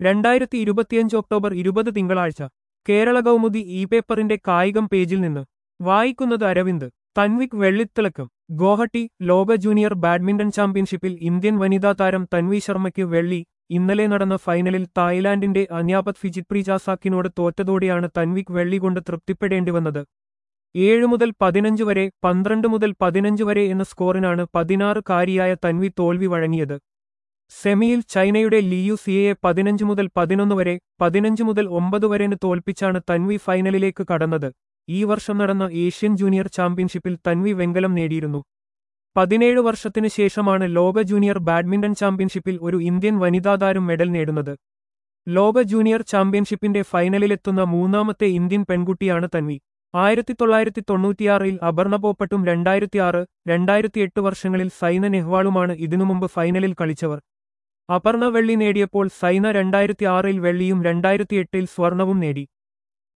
രണ്ടായിരത്തി ഇരുപത്തിയഞ്ച് ഒക്ടോബർ ഇരുപത് തിങ്കളാഴ്ച കേരള കൗമുദി ഇ പേപ്പറിന്റെ കായികം പേജിൽ നിന്ന് വായിക്കുന്നത് അരവിന്ദ് തൻവിക് വെള്ളിത്തിളക്കം ഗോഹട്ടി ലോക ജൂനിയർ ബാഡ്മിന്റൺ ചാമ്പ്യൻഷിപ്പിൽ ഇന്ത്യൻ വനിതാ താരം തൻവി ശർമ്മയ്ക്ക് വെള്ളി ഇന്നലെ നടന്ന ഫൈനലിൽ തായ്ലാന്റിന്റെ അന്യാപത് ഫിജിത്പ്രി ജാസാക്കിനോട് തോറ്റതോടെയാണ് തൻവിക് വെള്ളി കൊണ്ട് തൃപ്തിപ്പെടേണ്ടി വന്നത് ഏഴ് മുതൽ പതിനഞ്ച് വരെ പന്ത്രണ്ട് മുതൽ പതിനഞ്ച് വരെ എന്ന സ്കോറിനാണ് പതിനാറ് കാരിയായ തൻവി തോൽവി വഴങ്ങിയത് സെമിയിൽ ചൈനയുടെ ലിയു സിയയെ പതിനഞ്ച് മുതൽ പതിനൊന്ന് വരെ പതിനഞ്ച് മുതൽ ഒമ്പത് വരെന് തോൽപ്പിച്ചാണ് തൻവി ഫൈനലിലേക്ക് കടന്നത് ഈ വർഷം നടന്ന ഏഷ്യൻ ജൂനിയർ ചാമ്പ്യൻഷിപ്പിൽ തൻവി വെങ്കലം നേടിയിരുന്നു പതിനേഴ് വർഷത്തിനു ശേഷമാണ് ലോക ജൂനിയർ ബാഡ്മിന്റൺ ചാമ്പ്യൻഷിപ്പിൽ ഒരു ഇന്ത്യൻ വനിതാ താരം മെഡൽ നേടുന്നത് ലോക ജൂനിയർ ചാമ്പ്യൻഷിപ്പിന്റെ ഫൈനലിലെത്തുന്ന മൂന്നാമത്തെ ഇന്ത്യൻ പെൺകുട്ടിയാണ് തൻവി ആയിരത്തി തൊള്ളായിരത്തി തൊണ്ണൂറ്റിയാറിൽ അപർണ പോപ്പട്ടും രണ്ടായിരത്തിയാറ് രണ്ടായിരത്തിയെട്ട് വർഷങ്ങളിൽ സൈന നെഹ്വാളുമാണ് ഇതിനു മുമ്പ് ഫൈനലിൽ കളിച്ചവർ അപർണ വെള്ളി നേടിയപ്പോൾ സൈന രണ്ടായിരത്തിയാറിൽ വെള്ളിയും രണ്ടായിരത്തിയെട്ടിൽ സ്വർണവും നേടി